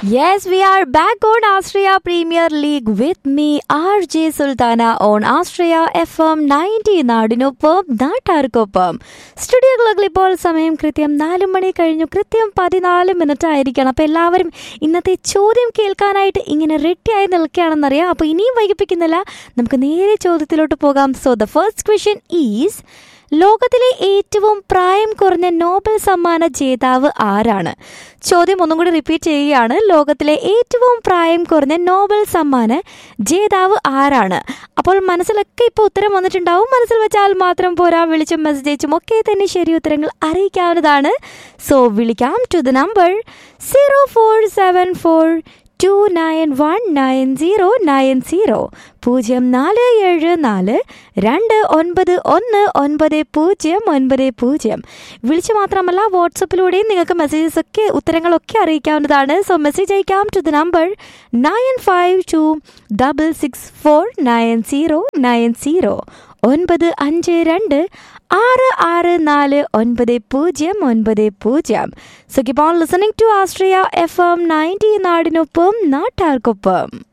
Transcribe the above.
Yes, we are back on Austria Premier League with me, RJ Sultana on Austria FM 90 നാടിനൊപ്പം നാട്ടാർക്കൊപ്പം സ്റ്റുഡിയോകളിൽ ഇപ്പോൾ സമയം കൃത്യം നാല് മണി കഴിഞ്ഞു കൃത്യം പതിനാല് മിനിറ്റ് ആയിരിക്കണം അപ്പോൾ എല്ലാവരും ഇന്നത്തെ ചോദ്യം കേൾക്കാനായിട്ട് ഇങ്ങനെ റെഡിയായി നിൽക്കുകയാണെന്നറിയാം അപ്പോൾ ഇനിയും വൈകിപ്പിക്കുന്നില്ല നമുക്ക് നേരെ ചോദ്യത്തിലോട്ട് പോകാം so the first question is ലോകത്തിലെ ഏറ്റവും പ്രായം കുറഞ്ഞ നോബൽ സമ്മാന ജേതാവ് ആരാണ് ചോദ്യം ഒന്നും കൂടി റിപ്പീറ്റ് ചെയ്യുകയാണ് ലോകത്തിലെ ഏറ്റവും പ്രായം കുറഞ്ഞ നോബൽ സമ്മാന ജേതാവ് ആരാണ് അപ്പോൾ മനസ്സിലൊക്കെ ഇപ്പോൾ ഉത്തരം വന്നിട്ടുണ്ടാവും മനസ്സിൽ വെച്ചാൽ മാത്രം പോരാ വിളിച്ചും മെസ്സേജ് അയച്ചും ഒക്കെ തന്നെ ശരി ഉത്തരങ്ങൾ അറിയിക്കാവുന്നതാണ് സോ വിളിക്കാം to the number zero four seven four two nine one nine zero nine zero പൂജ്യം നാല് ഏഴ് നാല് രണ്ട് ഒൻപത് ഒന്ന് ഒൻപത് പൂജ്യം ഒൻപത് പൂജ്യം വിളിച്ച് മാത്രമല്ല വാട്സപ്പിലൂടെയും നിങ്ങൾക്ക് മെസ്സേജസ് ഒക്കെ ഉത്തരങ്ങളൊക്കെ അറിയിക്കാവുന്നതാണ് സോ മെസ്സേജ് അയക്കാം to the number nine five two double six four nine zero nine zero ഒൻപത് അഞ്ച് രണ്ട് ആറ് ആറ് നാല് ഒൻപത് പൂജ്യം ഒൻപത് പൂജ്യം so keep on listening to Astria F M ninety നാടിനൊപ്പം നാട്ടാർക്കൊപ്പം